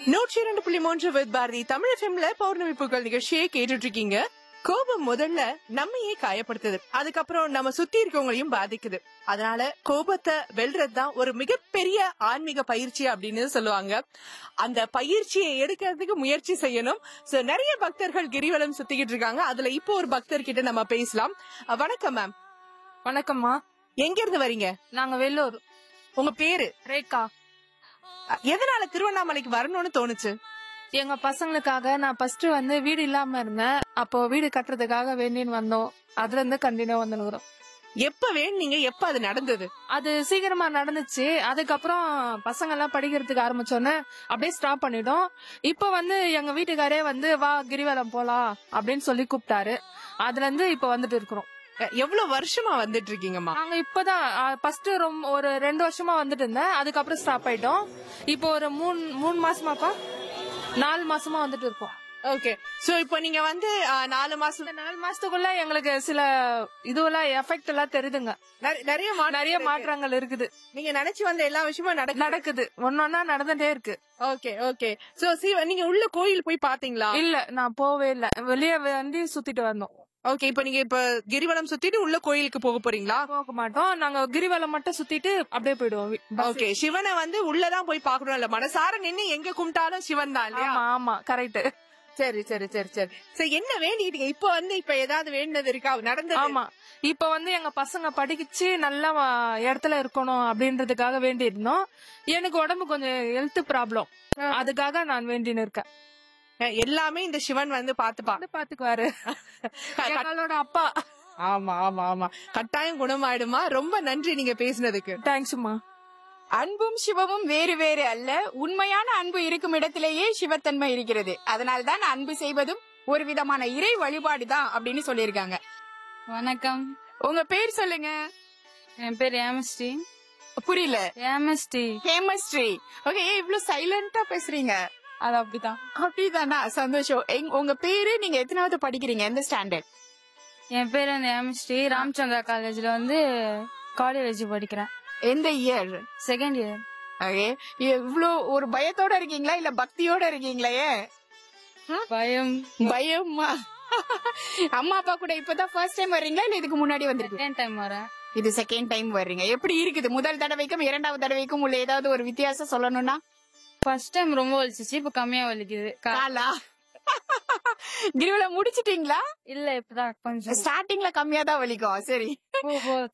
நூற்றி இரண்டு புள்ளி மூன்று வித் பாரதி தமிழ் எஃப்எம்ல பௌர்ணமி பூக்கள் நிகழ்ச்சியை கேட்டுட்டு இருக்கீங்க கோபம் முதல்ல நம்மையே காயப்படுத்துது அதுக்கப்புறம் நம்ம சுத்தி இருக்கவங்களையும் பாதிக்குது அதனால கோபத்தை வெல்றது தான் ஒரு மிகப்பெரிய ஆன்மீக பயிற்சி அப்படின்னு சொல்லுவாங்க அந்த பயிற்சியை எடுக்கிறதுக்கு முயற்சி செய்யணும் சோ நிறைய பக்தர்கள் கிரிவலம் சுத்திக்கிட்டு இருக்காங்க அதுல இப்போ ஒரு பக்தர் கிட்ட நம்ம பேசலாம் அஹ் வணக்கம் மேம் வணக்கம்மா எங்க இருந்து வரீங்க நாங்க வெள்ளூர் உங்க பேரு ரேகா அஹ் எதனால திருவண்ணாமலைக்கு வரணும்னு தோணுச்சு எங்க பசங்களுக்காக நான் ஃபர்ஸ்ட் வந்து வீடு இல்லாம இருந்தேன் அப்போ வீடு கட்டுறதுக்காக வேண்டின்னு வந்தோம் அதுல இருந்து கண்டினியூ வந்துனுக்குறோம் எப்ப வேணுங்க எப்ப அது நடந்தது அது சீக்கிரமா நடந்துச்சு அதுக்கப்புறம் பசங்க எல்லாம் படிக்கிறதுக்கு ஆரம்பிச்சோன்னே அப்படியே ஸ்டாப் பண்ணிட்டோம் இப்போ வந்து எங்க வீட்டுக்காரே வந்து வா கிரிவலம் போலாம் அப்படின்னு சொல்லி கூப்பிட்டாரு அதுல இருந்து இப்ப வந்துட்டு இருக்கிறோம் அஹ் எவ்வளவு வருஷமா வந்துட்டு இருக்கீங்கம்மா நாங்க இப்பதான் ஃபர்ஸ்ட் ரொம்ப ஒரு ரெண்டு வருஷமா வந்துட்டு இருந்தேன் அதுக்கப்புறம் ஸ்டாப் ஆயிட்டோம் இப்போ ஒரு மூணு மூணு மாசமாப்பா நாலு மாசமா வந்துட்டு இருக்கோம் ஓகே சோ இப்போ நீங்க வந்து அஹ், நாலு மாசம் இந்த நாலு மாசத்துக்குள்ள எங்களுக்கு சில இதுவெல்லாம் எஃபெக்ட் எல்லாம் தெரியுதுங்க நிறைய- நிறைய மா- நிறைய மாற்றங்கள் இருக்குது நீங்க நினைச்சு வந்த எல்லா விஷயமும் நடக்கு நடக்குது ஒன்னொன்னா நடந்துட்டே இருக்கு ஓகே ஓகே சோ சி நீங்க உள்ள கோயில் போய் பாத்தீங்களா இல்ல நான் போவே இல்ல வெளியே வண்டி சுத்திட்டு வந்தோம் ஓகே இப்போ நீங்க இப்ப கிரிவலம் சுத்திட்டு உள்ள கோயிலுக்கு போக போறீங்களா போக மாட்டோம் நாங்க கிரிவலம் மட்டும் சுத்திட்டு அப்படியே போயிடுவோம் வீ- bus. ஓகே சிவனை வந்து உள்ளதான் போய் பாக்கணும் இல்ல மனசார நின்னு எங்க கும்பிட்டாலும் சிவன் தான் இல்லையா ஆமா ஆமா கரெக்ட் சரி சரி சரி சரி சரி என்ன வேண்டிட்டீங்க இப்ப வந்து இப்ப ஏதாவது வேண்டினது இருக்கா நடந்தது ஆமா இப்ப வந்து எங்க பசங்க படிச்சு நல்ல வ- இடத்துல இருக்கணும் அப்படின்றதுக்காக வேண்டி இருந்தோம் எனக்கு உடம்பு கொஞ்சம் ஹெல்த் ப்ராப்ளம் அதுக்காக நான் வேண்டின்னு இருக்கேன் அஹ் எல்லாமே இந்த சிவன் வந்து பாத்துப்பா வந்து பாத்துக்குவாரு எங்களோட அப்பா ஆமா ஆமா ஆமா கட்டாயம் குணமாயிடுமா ரொம்ப நன்றி நீங்க பேசினதுக்கு தேங்க்ஸ்மா அன்பும் சிவமும் வேறு வேறு அல்ல உண்மையான அன்பு இருக்கும் இடத்திலேயே சிவத்தன்மை இருக்கிறது அதனால்தான் அன்பு செய்வதும் ஒரு விதமான இறை வழிபாடுதான் அப்படின்னு சொல்லியிருக்காங்க வணக்கம் உங்க பேர் சொல்லுங்க என் பேர் ஏமஸ்ரீ புரியல ஏமஸ்ரீ ஹேமஸ்ரீ ஓகே இவ்ளோ சைலண்டா பேசுறீங்க அது அப்படிதான் அப்படிதானா சந்தோஷம் எங்க- உங்க பேரு நீங்க எத்தனாவது படிக்கிறீங்க எந்த ஸ்டாண்டர்ட் என் பேர் வந்து ஏமஸ்ரீ ராமச்சந்திரா காலேஜ்ல வந்து காலேஜ் படிக்கிறேன் எந்த இயர் செகண்ட் இயர் ஓகே இவ்ளோ ஒரு பயத்தோட இருக்கீங்களா இல்ல பக்தியோட இருக்கீங்களா ஏன் பயம் பயமா அம்மா அப்பா கூட இப்பதான் ஃபர்ஸ்ட் டைம் வர்றீங்களா இல்ல இதுக்கு முன்னாடி வந்திருக்கீங்க செகண்ட் டைம் வரேன் இது செகண்ட் டைம் வர்றீங்க எப்படி இருக்குது முதல் தடவைக்கும் இரண்டாவது தடவைக்கும் உள்ள ஏதாவது ஒரு வித்தியாசம் சொல்லணும்னா ஃபர்ஸ்ட் டைம் ரொம்ப வலிச்சிச்சு இப்ப கம்மியா வலிக்குது கா- காலா கிரிவலம் முடிச்சிட்டீங்களா இல்ல இப்பதான் கொஞ்சம் ஸ்டார்டிங்ல கம்மியா தான் வலிக்கும் சரி போ- போ-